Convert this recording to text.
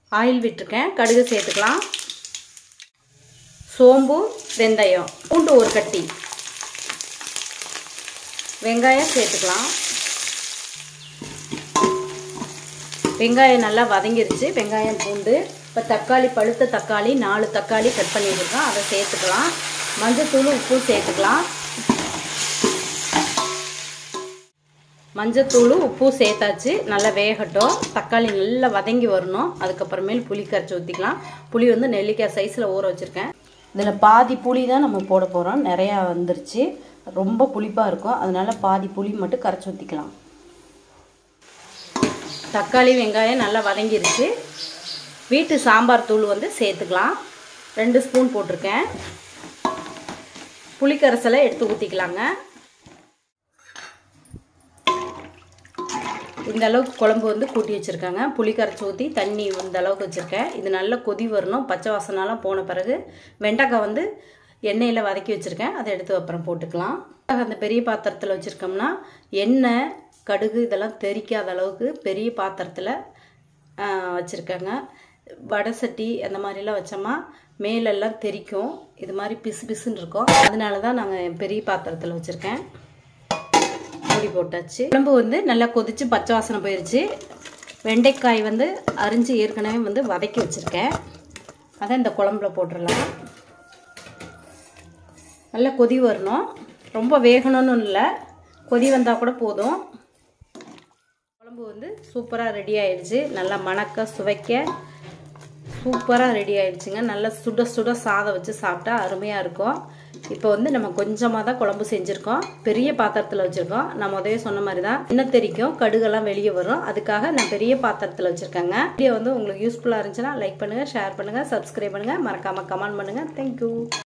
oil விட்டுருக்கேன் கடுகு சேர்த்துக்கலாம் சோம்பு வெந்தயம் பூண்டு ஒரு கட்டி வெங்காயம் சேர்த்துக்கலாம் வெங்காயம் நல்லா வதங்கிருச்சு வெங்காயம் பூண்டு இப்போ தக்காளி பழுத்த தக்காளி நாலு தக்காளி கட் பண்ணி வச்சுருக்கோம் அதை சேர்த்துக்கலாம் மஞ்சத்தூள் உப்பு சேர்த்துக்கலாம் மஞ்சத்தூள் உப்பு சேர்த்தாச்சு நல்லா வேகட்டும் தக்காளி நல்லா வதங்கி வரணும் அதுக்கப்புறமேல் புளி கரைச்சி ஊற்றிக்கலாம் புளி வந்து நெல்லிக்காய் சைஸில் ஊற வச்சுருக்கேன் இதில் பாதி புளி தான் நம்ம போட போகிறோம் நிறையா வந்துருச்சு ரொம்ப புளிப்பாக இருக்கும் அதனால பாதி புளி மட்டும் கரைச்சி ஊற்றிக்கலாம் தக்காளி வெங்காயம் நல்லா வதங்கிருச்சு வீட்டு சாம்பார் தூள் வந்து சேர்த்துக்கலாம் ரெண்டு ஸ்பூன் போட்டிருக்கேன் புளிக்கரைசலை எடுத்து ஊற்றிக்கலாங்க இந்த அளவுக்கு குழம்பு வந்து கூட்டி வச்சுருக்காங்க புளி கரைச்சி ஊற்றி தண்ணி இந்த அளவுக்கு வச்சுருக்கேன் இது நல்லா கொதி வரணும் பச்சை வாசனாலாம் போன பிறகு வெண்டைக்காய் வந்து எண்ணெயில் வதக்கி வச்சுருக்கேன் அதை எடுத்து அப்புறம் போட்டுக்கலாம் அந்த பெரிய பாத்திரத்தில் வச்சுருக்கோம்னா எண்ணெய் கடுகு இதெல்லாம் தெரிக்காத அளவுக்கு பெரிய பாத்திரத்தில் வச்சுருக்காங்க வடை சட்டி அந்த மாதிரிலாம் வச்சோமா மேலெல்லாம் தெரிக்கும் இது மாதிரி பிசு பிசுன்னு இருக்கும் அதனால தான் நாங்கள் பெரிய பாத்திரத்தில் வச்சுருக்கேன் மூடி போட்டாச்சு குழம்பு வந்து நல்லா கொதித்து பச்சை வாசனை போயிடுச்சு வெண்டைக்காய் வந்து அரிஞ்சு ஏற்கனவே வந்து வதக்கி வச்சுருக்கேன் அதை இந்த குழம்புல போட்டுடலாம் நல்லா கொதி வரணும் ரொம்ப வேகணும்னு இல்லை கொதி வந்தால் கூட போதும் குழம்பு வந்து சூப்பராக ரெடி ஆயிடுச்சு நல்லா மணக்க சுவைக்க சூப்பராக ரெடி ஆயிடுச்சுங்க நல்லா சுட சுட சாதம் வச்சு சாப்பிட்டா அருமையாக இருக்கும் இப்போ வந்து நம்ம கொஞ்சமாக தான் குழம்பு செஞ்சுருக்கோம் பெரிய பாத்திரத்தில் வச்சுருக்கோம் நான் முதவே சொன்ன மாதிரி தான் இன்னும் தெரிக்கும் கடுகெல்லாம் வெளியே வரும் அதுக்காக நான் பெரிய பாத்திரத்தில் வச்சுருக்கேங்க வீடியோ வந்து உங்களுக்கு யூஸ்ஃபுல்லாக இருந்துச்சுன்னா லைக் பண்ணுங்கள் ஷேர் பண்ணுங்கள் சப்ஸ்கிரைப் பண்ணுங்கள் மறக்காமல் கமெண்ட் பண்ணுங்கள் தேங்க்யூ